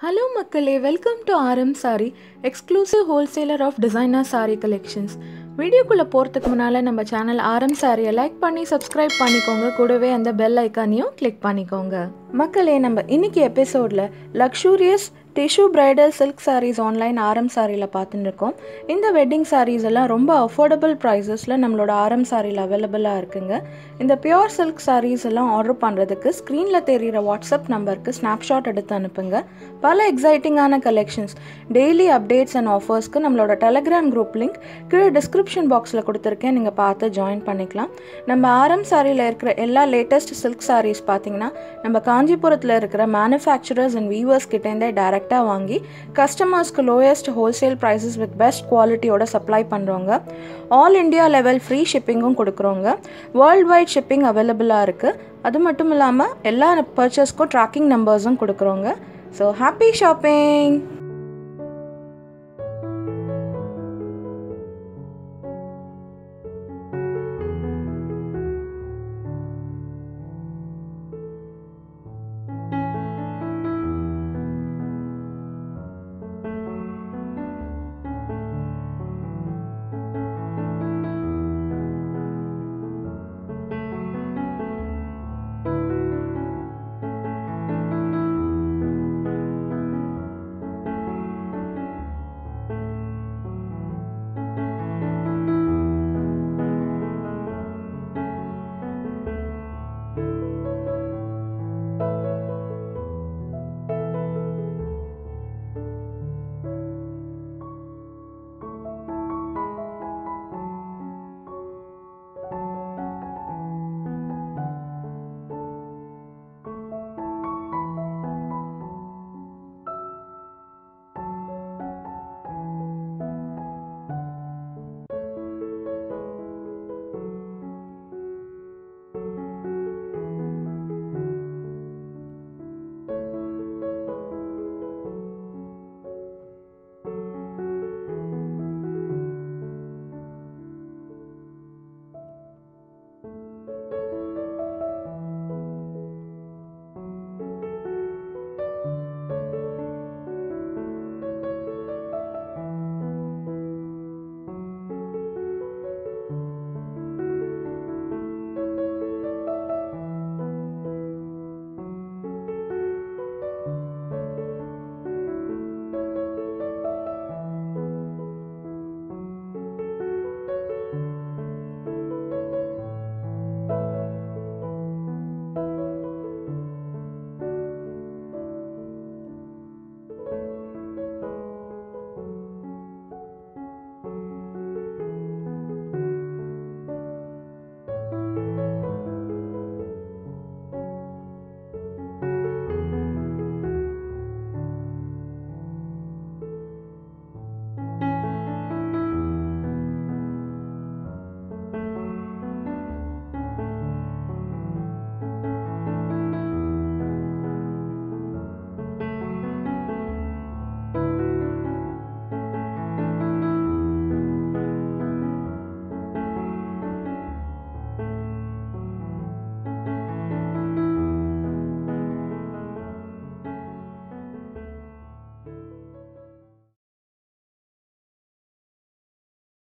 hello மக்களே welcome to RM sari exclusive wholesaler of designer sari collections வீடியோக்குள்ளே போகிறதுக்கு முன்னால் நம்ம சேனல் ஆர்எம் சாரியை லைக் பண்ணி சப்ஸ்கிரைப் பண்ணிக்கோங்க கூடவே அந்த பெல் ஐக்கானையும் கிளிக் பண்ணிக்கோங்க மக்களே நம்ம இன்னைக்கு எபிசோடில் luxurious tissue bridal silk saris online RM சாரியில் பார்த்துட்டு இருக்கோம் இந்த வெட்டிங் சாரீஸ் எல்லாம் ரொம்ப அஃபோர்டபுள் ப்ரைஸஸில் நம்மளோட ஆரம் சாரியில் அவைலபிளாக இருக்குங்க இந்த பியோர் சில்க் சாரீஸ் எல்லாம் ஆர்டர் பண்ணுறதுக்கு ஸ்க்ரீனில் தெரிகிற வாட்ஸ்அப் நம்பருக்கு ஸ்னாப்ஷாட் எடுத்து அனுப்புங்க பல எக்ஸைட்டிங்கான கலெக்ஷன்ஸ் டெய்லி அப்டேட்ஸ் அண்ட் ஆஃபர்ஸ்க்கு நம்மளோட டெலகிராம் குரூப் லிங்க் கீழே டிஸ்கிரிப்ஷன் பாக்ஸில் கொடுத்துருக்கேன் நீங்கள் பார்த்து ஜாயின் பண்ணிக்கலாம் நம்ம ஆரம் சாரியில் இருக்கிற எல்லா லேட்டஸ்ட் சில்க் சாரீஸ் பார்த்தீங்கன்னா நம்ம காஞ்சிபுரத்தில் இருக்கிற மேனுஃபேக்சரர்ஸ் அண்ட் வீவர்ஸ் கிட்டேருந்தே டேரெக்டாக வாங்கி கஸ்டமர்ஸ்க்கு lowest wholesale prices with best குவாலிட்டியோட சப்ளை பண்ணுறோங்க ஆல் இண்டியா லெவல் ஃப்ரீ ஷிப்பிங்கும் கொடுக்குறோங்க வேர்ல்டு வைட் ஷிப்பிங் அவைலபிளாக இருக்குது அது மட்டும் இல்லாமல் எல்லா பர்ச்சேஸ்க்கும் ட்ராக்கிங் நம்பர்ஸும் கொடுக்குறோங்க ஸோ ஹாப்பி ஷாப்பிங்